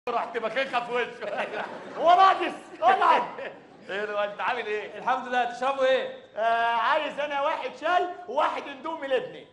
رحت باكيكها في وشه هو ناقص اقعد ايه ده انت عامل ايه؟ الحمد لله تشربوا ايه؟ آه عايز انا واحد شاي وواحد اندومي لابني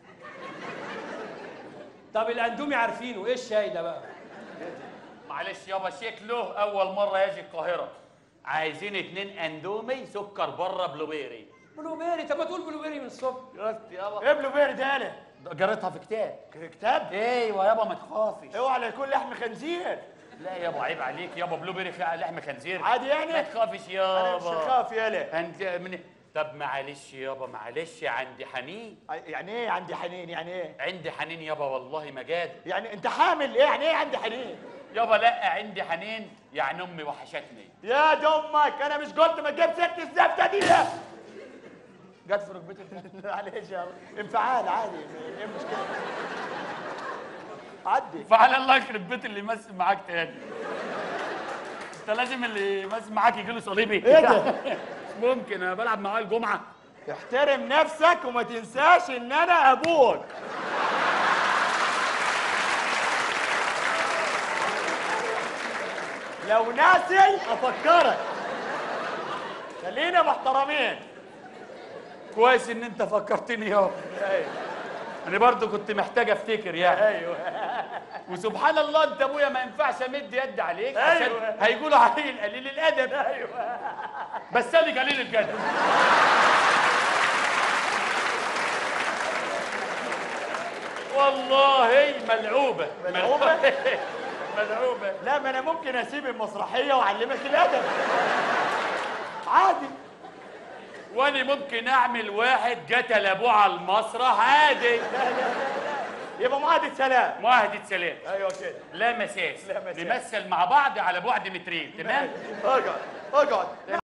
طب الاندومي عارفينه ايه الشاي ده بقى؟ معلش يابا شكله اول مره يجي القاهره عايزين اتنين اندومي سكر بره بلوبيري بلوبيري طب ما تقول بلوبيري من الصبح يا يابا ايه بلوبير ده انا جريتها في كتاب كتاب ايوه يابا ما تخافش اوعى لا يكون لحم خنزير لا يابا عيب عليك يابا بلوبيري فيها لحم خنزير عادي يعني؟ ما تخافش انا يابا مش خاف يالا انت من طب معلش يابا معلش عندي حنين يعني ايه عندي حنين يعني ايه عندي حنين يابا والله ما جاد يعني انت حامل ايه يعني ايه عندي حنين يابا لا عندي حنين يعني امي وحشتني يا دمك انا مش قلت ما تجيب ست الزفته دي لا جت في ركبتي معلش يا انفعال عادي ايه المشكله عدي فعلى الله يخرب بيت اللي يمثل معاك تاني انت لازم اللي يمثل معاك يجي له صليبي ايه ده؟ ممكن انا بلعب معاه الجمعه احترم نفسك وما تنساش ان انا ابوك لو ناسي افكرك خلينا محترمين كويس ان انت فكرتني يابا ايوه انا برضو كنت محتاج افتكر يعني ايوه وسبحان الله انت ابويا ما ينفعش امد يد عليك عشان أيوة. هيقولوا علي قليل الادب ايوه بس انا قليل الجدل والله ملعوبه ملعوبة؟ ملعوبه لا ما انا ممكن اسيب المسرحيه واعلمك الادب عادي وانا ممكن اعمل واحد قتل ابوه على المسرح عادي يبقى معاهده سلام معاهده سلام ايوه كده لا مساس لا مساس. نمثل مع بعض على بعد مترين تمام اقعد اقعد